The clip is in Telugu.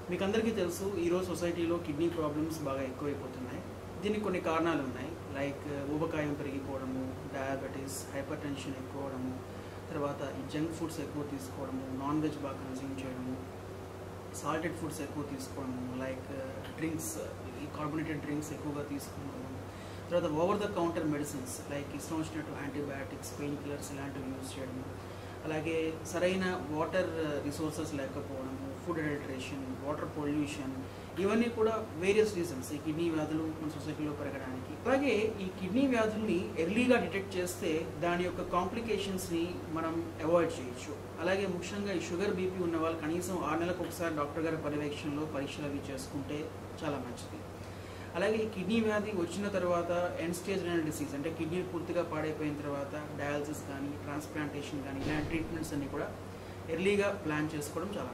మీకు అందరికీ తెలుసు ఈరోజు సొసైటీలో కిడ్నీ ప్రాబ్లమ్స్ బాగా ఎక్కువైపోతున్నాయి దీనికి కొన్ని కారణాలు ఉన్నాయి లైక్ ఊబకాయం పెరిగిపోవడము డయాబెటీస్ హైపర్ టెన్షన్ ఎక్కువ అవడము తర్వాత ఈ జంక్ ఫుడ్స్ ఎక్కువ తీసుకోవడము నాన్ వెజ్ బాగా కన్జ్యూమ్ చేయడము సాల్టెడ్ ఫుడ్స్ ఎక్కువ తీసుకోవడము లైక్ డ్రింక్స్ ఈ కార్బోనేటెడ్ డ్రింక్స్ ఎక్కువగా తీసుకోవడము తర్వాత over the counter medicines like ఇష్టం వచ్చినట్టు యాంటీబయాటిక్స్ పెయిన్ కిల్లర్స్ ఇలాంటివి యూజ్ చేయడము అలాగే సరైన వాటర్ రిసోర్సెస్ లేకపోవడము ఫుడ్ అడల్ట్రేషన్ వాటర్ పొల్యూషన్ ఇవన్నీ కూడా వేరియస్ రీజన్స్ ఈ కిడ్నీ వ్యాధులు మన సొసైటీలో పెరగడానికి అలాగే ఈ కిడ్నీ వ్యాధుల్ని ఎర్లీగా డిటెక్ట్ చేస్తే దాని యొక్క కాంప్లికేషన్స్ని మనం అవాయిడ్ చేయొచ్చు అలాగే ముఖ్యంగా ఈ షుగర్ బీపీ ఉన్న వాళ్ళు కనీసం ఆరు నెలలకు ఒకసారి డాక్టర్ గారి పర్యవేక్షణలో పరీక్షలు అవి చేసుకుంటే చాలా మంచిది అలాగే ఈ కిడ్నీ వ్యాధి వచ్చిన తర్వాత ఎండ్ స్టేజ్ రైనల్ డిసీజ్ అంటే కిడ్నీ పూర్తిగా పాడైపోయిన తర్వాత డయాలసిస్ కానీ ట్రాన్స్ప్లాంటేషన్ కానీ ఇలాంటి ట్రీట్మెంట్స్ అన్ని కూడా ఎర్లీగా ప్లాన్ చేసుకోవడం చాలా